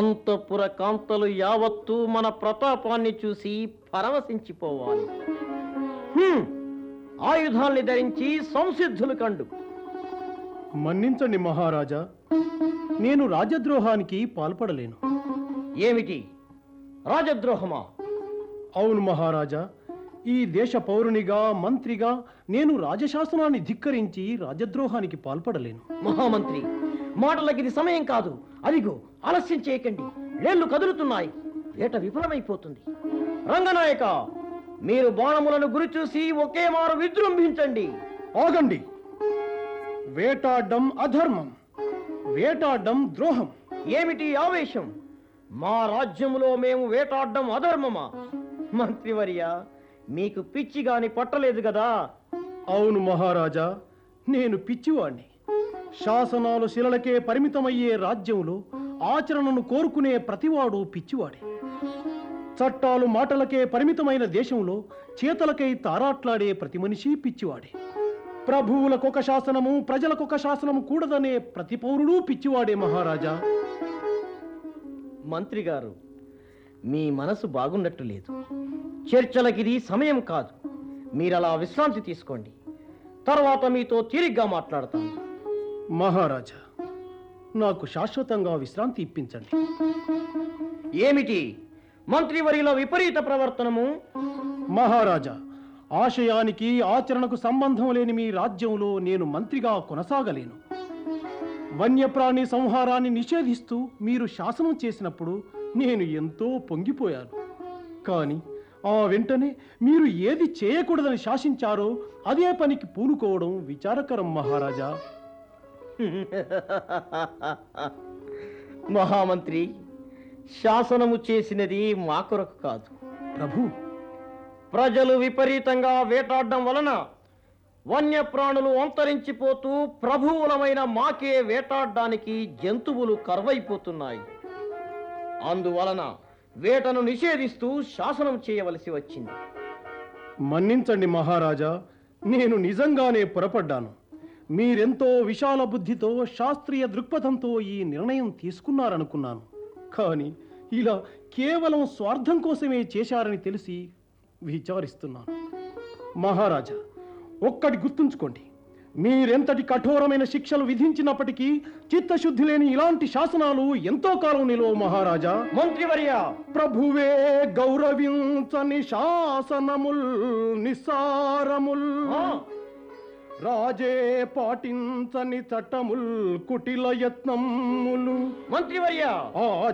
అంతపుర కాంతలు యావత్తూ మన ప్రతాపాన్ని చూసి పరవశించిపోవాలి హ్మ్, ఆయుధాల్ని ధరించి సంసిద్ధులు కండు మన్నించండి మహారాజా నేను రాజద్రోహానికి పాల్పడలేను ఏమిటి రాజద్రోహమా అవును మహారాజా ఈ దేశ పౌరునిగా మంత్రిగా నేను రాజశాసనాన్ని ధిక్కరించి రాజద్రోహానికి పాల్పడలేను మహామంత్రి మాటలకి ఇది సమయం కాదు అదిగో ఆలస్యం చేయకండి లేళ్లు కదులుతున్నాయి వేట విఫలమైపోతుంది రంగనాయక మీరు బాణములను గురి చూసి ఒకే మారు విజృంభించండి ఆగండి వేటాడ్డం అధర్మం వేటాడ్డం ద్రోహం ఏమిటి ఆవేశం మా రాజ్యములో మేము వేటాడడం అధర్మమా మంత్రివర్య మీకు పిచ్చి గాని పట్టలేదు కదా అవును మహారాజా నేను పిచ్చివాణ్ణి శాసనాలు శిలలకే పరిమితమయ్యే రాజ్యంలో ఆచరణను కోరుకునే ప్రతివాడు పిచ్చివాడే చట్టాలు మాటలకే పరిమితమైన దేశంలో చేతలకై తారాట్లాడే ప్రతి మనిషి పిచ్చివాడే ప్రభువులకొక శాసనము ప్రజలకొక శాసనము కూడదనే ప్రతి పౌరుడు పిచ్చివాడే మహారాజా మంత్రి గారు మీ మనసు బాగున్నట్టు లేదు చర్చలకిది సమయం కాదు మీరలా విశ్రాంతి తీసుకోండి తర్వాత మీతో తీరిగ్గా మాట్లాడతాను మహారాజా నాకు శాశ్వతంగా విశ్రాంతి ఇప్పించండి ఏమిటి మంత్రివర్యుల విపరీత ప్రవర్తనము మహారాజా ఆశయానికి ఆచరణకు సంబంధం లేని మీ రాజ్యంలో నేను మంత్రిగా కొనసాగలేను వన్యప్రాణి సంహారాన్ని నిషేధిస్తూ మీరు శాసనం చేసినప్పుడు నేను ఎంతో పొంగిపోయాను కానీ ఆ వెంటనే మీరు ఏది చేయకూడదని శాసించారో అదే పనికి పూనుకోవడం విచారకరం మహారాజా మహామంత్రి శాసనము చేసినది మా కొరకు కాదు ప్రభు ప్రజలు విపరీతంగా వేటాడడం వలన వన్యప్రాణులు అంతరించిపోతూ ప్రభువులమైన మాకే వేటాడడానికి జంతువులు కరువైపోతున్నాయి అందువలన వేటను నిషేధిస్తూ శాసనం చేయవలసి వచ్చింది మన్నించండి మహారాజా నేను నిజంగానే పొరపడ్డాను మీరెంతో విశాల బుద్ధితో శాస్త్రీయ దృక్పథంతో ఈ నిర్ణయం తీసుకున్నారనుకున్నాను కానీ ఇలా కేవలం స్వార్థం కోసమే చేశారని తెలిసి విచారిస్తున్నాను మహారాజా ఒక్కటి గుర్తుంచుకోండి మీరెంతటి కఠోరమైన శిక్షలు విధించినప్పటికీ చిత్తశుద్ధి లేని ఇలాంటి శాసనాలు ఎంతో కాలం నిలవు మహారాజా మంత్రివర్య ప్రభువే గౌరవించని శాసనముల్ నిస్సారముల్ ఆ, రాజే పాటించని చట్టముల్ కుటిల యత్నములు మంత్రివర్య ఆ